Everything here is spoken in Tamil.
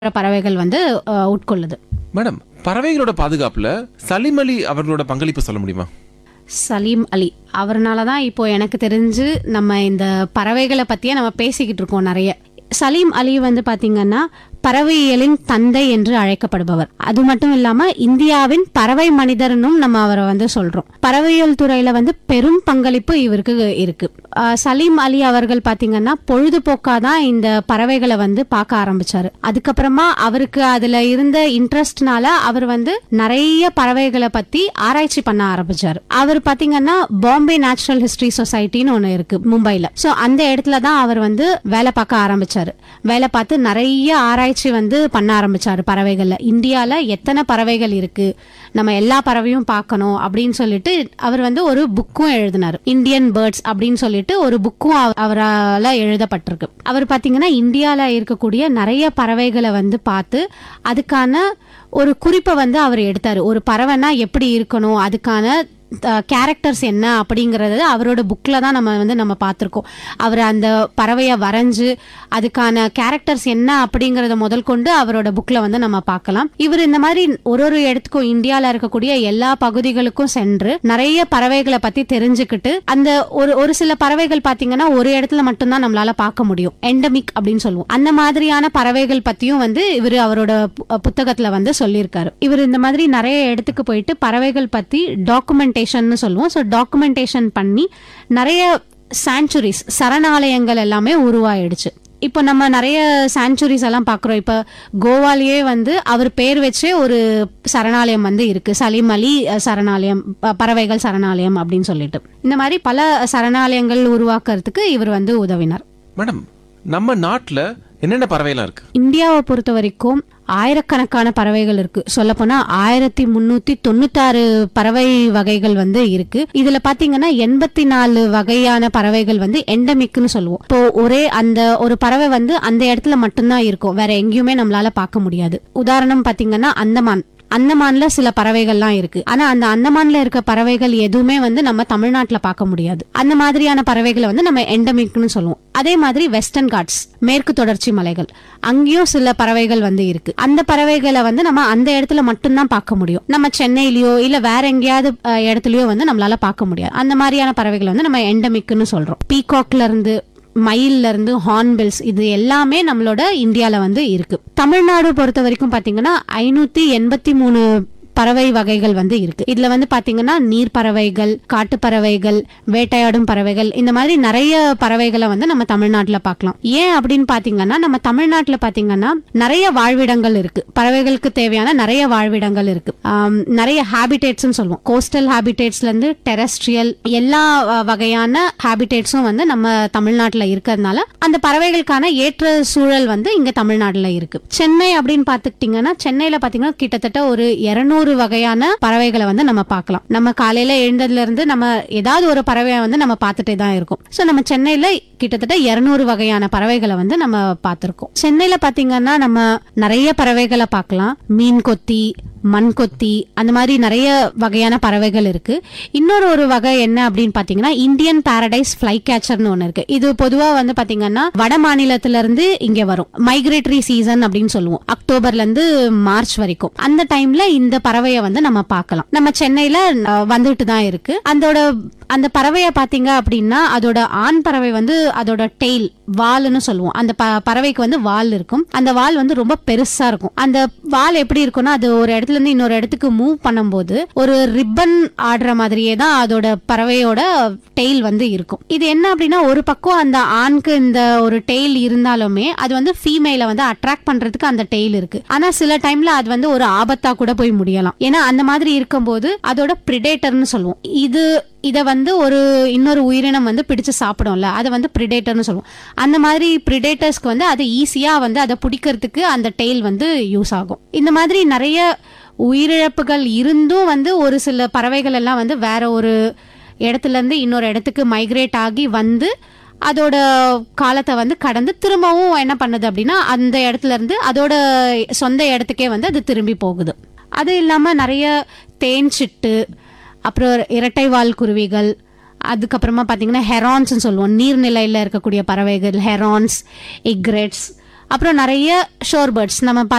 பறவைகள் வந்து அஹ், உட்கொள்ளுது மேடம் பறவைகளோட பாதுகாப்புல சலீம் அலி அவர்களோட பங்களிப்பு சொல்ல முடியுமா சலீம் அலி அவர்னால தான் இப்போ எனக்கு தெரிஞ்சு நம்ம இந்த பறவைகளை பத்தியே நம்ம பேசிக்கிட்டு இருக்கோம் நிறைய சலீம் அலி வந்து பாத்தீங்கன்னா பறவையியலின் தந்தை என்று அழைக்கப்படுபவர் அது மட்டும் இல்லாம இந்தியாவின் பறவை மனிதர்னும் நம்ம அவரை வந்து சொல்றோம் பறவையியல் துறையில வந்து பெரும் பங்களிப்பு இவருக்கு இருக்கு ஆஹ் சலீம் அலி அவர்கள் பாத்தீங்கன்னா பொழுதுபோக்கா தான் இந்த பறவைகளை வந்து பார்க்க ஆரம்பிச்சாரு அதுக்கப்புறமா அவருக்கு அதுல இருந்த இன்ட்ரெஸ்ட்னால அவர் வந்து நிறைய பறவைகளை பத்தி ஆராய்ச்சி பண்ண ஆரம்பிச்சாரு அவர் பாத்தீங்கன்னா பாம்பே நேச்சுரல் ஹிஸ்டரி சொசைட்டின்னு ஒண்ணு இருக்கு மும்பைல சோ அந்த இடத்துல தான் அவர் வந்து வேலை பார்க்க ஆரம்பிச்சாரு வேலை பார்த்து நிறைய ஆராய்ச்சி வந்து பண்ண ஆரம்பிச்சாரு பறவைகள்ல இந்தியால எத்தனை பறவைகள் இருக்கு நம்ம எல்லா பறவையும் பார்க்கணும் அப்படின்னு சொல்லிட்டு அவர் வந்து ஒரு புக்கும் எழுதினார் இந்தியன் பேர்ட்ஸ் அப்படின்னு சொல்லிட்டு ஒரு புக்கும் அவரால் எழுதப்பட்டிருக்கு அவர் பாத்தீங்கன்னா இந்தியால இருக்கக்கூடிய நிறைய பறவைகளை வந்து பார்த்து அதுக்கான ஒரு குறிப்பை வந்து அவர் எடுத்தாரு ஒரு பறவைனா எப்படி இருக்கணும் அதுக்கான கேரக்டர்ஸ் என்ன அப்படிங்கறது அவரோட புக்ல தான் நம்ம வந்து நம்ம பார்த்துருக்கோம் அவர் அந்த பறவையை வரைஞ்சு அதுக்கான கேரக்டர்ஸ் என்ன அப்படிங்கறத முதல் கொண்டு அவரோட புக்ல வந்து நம்ம பார்க்கலாம் இவர் இந்த மாதிரி ஒரு ஒரு இடத்துக்கும் இந்தியால இருக்கக்கூடிய எல்லா பகுதிகளுக்கும் சென்று நிறைய பறவைகளை பத்தி தெரிஞ்சுக்கிட்டு அந்த ஒரு ஒரு சில பறவைகள் பாத்தீங்கன்னா ஒரு இடத்துல மட்டும்தான் நம்மளால பார்க்க முடியும் எண்டமிக் அப்படின்னு சொல்லுவோம் அந்த மாதிரியான பறவைகள் பத்தியும் வந்து இவர் அவரோட பு- புத்தகத்துல வந்து சொல்லியிருக்காரு இவர் இந்த மாதிரி நிறைய இடத்துக்கு போயிட்டு பறவைகள் பத்தி டாக்குமெண்டேஷன் சொல்லுவோம் ஸோ டாக்குமெண்டேஷன் பண்ணி நிறைய சாங்சுரிஸ் சரணாலயங்கள் எல்லாமே உருவாயிடுச்சு இப்போ நம்ம நிறைய சாங்சுரிஸ் எல்லாம் பார்க்குறோம் இப்போ கோவாலேயே வந்து அவர் பேர் வச்சே ஒரு சரணாலயம் வந்து இருக்கு சலீம் அலி அஹ், சரணாலயம் ப- பறவைகள் சரணாலயம் அப்படின்னு சொல்லிட்டு இந்த மாதிரி பல சரணாலயங்கள் உருவாக்குறதுக்கு இவர் வந்து உதவினார் மேடம் நம்ம நாட்டுல என்னென்ன பறவைலாம் இருக்கு இந்தியாவை பொறுத்த வரைக்கும் ஆயிரக்கணக்கான பறவைகள் இருக்கு சொல்ல போனா ஆயிரத்தி முன்னூத்தி தொண்ணூத்தாறு பறவை வகைகள் வந்து இருக்கு இதுல பாத்தீங்கன்னா எண்பத்தி நாலு வகையான பறவைகள் வந்து எண்டமிக்னு சொல்லுவோம் இப்போ ஒரே அந்த ஒரு பறவை வந்து அந்த இடத்துல மட்டும்தான் இருக்கும் வேற எங்கேயுமே நம்மளால பார்க்க முடியாது உதாரணம் பாத்தீங்கன்னா அந்தமான் அந்தமான்ல சில பறவைகள்லாம் இருக்கு ஆனா அந்த அந்தமான்ல இருக்க பறவைகள் எதுவுமே வந்து நம்ம தமிழ்நாட்டுல பார்க்க முடியாது அந்த மாதிரியான பறவைகளை வந்து நம்ம எண்டமிக்னு சொல்லுவோம் அதே மாதிரி வெஸ்டர்ன் காட்ஸ் மேற்கு தொடர்ச்சி மலைகள் அங்கேயும் சில பறவைகள் வந்து இருக்கு அந்த பறவைகளை வந்து நம்ம அந்த இடத்துல மட்டும்தான் பார்க்க முடியும் நம்ம சென்னையிலயோ இல்ல வேற எங்கேயாவது அஹ், இடத்துலயோ வந்து நம்மளால பார்க்க முடியாது அந்த மாதிரியான பறவைகளை வந்து நம்ம எண்டமிக்னு சொல்றோம் பீகாக்ல இருந்து மயில்ல இருந்து ஹார்ன்பில்ஸ் இது எல்லாமே நம்மளோட இந்தியால வந்து இருக்கு தமிழ்நாடு பொறுத்த வரைக்கும் பாத்தீங்கன்னா ஐநூத்தி எண்பத்தி மூணு பறவை வகைகள் வந்து இருக்கு இதுல வந்து பாத்தீங்கன்னா நீர் பறவைகள் காட்டு பறவைகள் வேட்டையாடும் பறவைகள் இந்த மாதிரி நிறைய பறவைகளை வந்து நம்ம தமிழ்நாட்டுல பார்க்கலாம் ஏன் அப்படின்னு பாத்தீங்கன்னா நம்ம தமிழ்நாட்டுல பாத்தீங்கன்னா நிறைய வாழ்விடங்கள் இருக்கு பறவைகளுக்கு தேவையான நிறைய வாழ்விடங்கள் இருக்கு ஆம், நிறைய ஹாபிடேட்ஸ் சொல்லுவோம் கோஸ்டல் ஹாபிடேட்ஸ்ல இருந்து டெரஸ்ட்ரியல் எல்லா அஹ், வகையான ஹாபிடேட்ஸும் வந்து நம்ம தமிழ்நாட்டுல இருக்கிறதுனால அந்த பறவைகளுக்கான ஏற்ற சூழல் வந்து இங்க தமிழ்நாட்டுல இருக்கு சென்னை அப்படின்னு பாத்துக்கிட்டீங்கன்னா சென்னையில பாத்தீங்கன்னா கிட்டத்தட்ட ஒரு 200 வகையான பறவைகளை வந்து நம்ம பார்க்கலாம் நம்ம காலையில எழுந்ததுல இருந்து நம்ம ஏதாவது ஒரு பறவையை வந்து நம்ம பார்த்துட்டே தான் இருக்கோம் சோ நம்ம சென்னையில கிட்டத்தட்ட 200 வகையான பறவைகளை வந்து நம்ம பார்த்திருக்கோம் சென்னையில பாத்தீங்கன்னா நம்ம நிறைய பறவைகளை பார்க்கலாம் மீன் கொத்தி மண் கொத்தி அந்த மாதிரி நிறைய வகையான பறவைகள் இருக்கு இன்னொரு ஒரு வகை என்ன அப்படின்னு பாத்தீங்கன்னா இந்தியன் பாரடைஸ் ஃபிளை கேச்சர்னு ஒன்னு இருக்கு இது பொதுவா வந்து பாத்தீங்கன்னா வட மாநிலத்துல இருந்து இங்க வரும் மைக்ரேட்டரி சீசன் அப்படின்னு சொல்லுவோம் அக்டோபர்ல இருந்து மார்ச் வரைக்கும் அந்த டைம்ல இந்த பறவையை வந்து நம்ம பார்க்கலாம் நம்ம சென்னையில அஹ், வந்துட்டு தான் இருக்கு அதோட அந்த பறவையை பாத்தீங்க அப்படின்னா அதோட ஆண் பறவை வந்து அதோட டெய்ல் வால்னு சொல்லுவோம் அந்த ப- பறவைக்கு வந்து வால் இருக்கும் அந்த வால் வந்து ரொம்ப பெருசா இருக்கும் அந்த வால் எப்படி இருக்கும்னா அது ஒரு இடத்துல இருந்து இன்னொரு இடத்துக்கு மூவ் பண்ணும்போது ஒரு ரிப்பன் ஆடுற மாதிரியே தான் அதோட பறவையோட டெய்ல் வந்து இருக்கும் இது என்ன அப்படின்னா ஒரு பக்கம் அந்த ஆண்க்கு இந்த ஒரு டெய்ல் இருந்தாலுமே அது வந்து ஃபீமேல வந்து அட்ராக்ட் பண்றதுக்கு அந்த டெய்ல் இருக்கு ஆனா சில டைம்ல அது வந்து ஒரு ஆபத்தா கூட போய் முடியலாம் ஏன்னா அந்த மாதிரி இருக்கும்போது அதோட பிரிடேட்டர்னு சொல்லுவோம் இது இத வந்து ஒரு இன்னொரு உயிரினம் வந்து பிடிச்சு சாப்பிடும்ல அதை வந்து பிரிடேட்டர்னு சொல்லுவோம் அந்த மாதிரி பிரிடேட்டர்ஸ்க்கு வந்து அது ஈஸியா வந்து அதை பிடிக்கிறதுக்கு அந்த டெய்ல் வந்து யூஸ் ஆகும் இந்த மாதிரி நிறைய உயிரிழப்புகள் இருந்தும் வந்து ஒரு சில பறவைகள் எல்லாம் வந்து வேற ஒரு இடத்துல இருந்து இன்னொரு இடத்துக்கு மைக்ரேட் ஆகி வந்து அதோட காலத்தை வந்து கடந்து திரும்பவும் என்ன பண்ணுது அப்படின்னா அந்த இடத்துல இருந்து அதோட சொந்த இடத்துக்கே வந்து அது திரும்பி போகுது அது இல்லாம நிறைய தேன் சிட்டு அப்புறம் இரட்டை வால் குருவிகள் அதுக்கப்புறமா பார்த்தீங்கன்னா ஹெரான்ஸ்னு சொல்லுவோம் நீர்நிலையில் இருக்கக்கூடிய பறவைகள் ஹெரான்ஸ் இக்ரெட்ஸ் அப்புறம் நிறைய ஷோர் பேர்ட்ஸ் நம்ம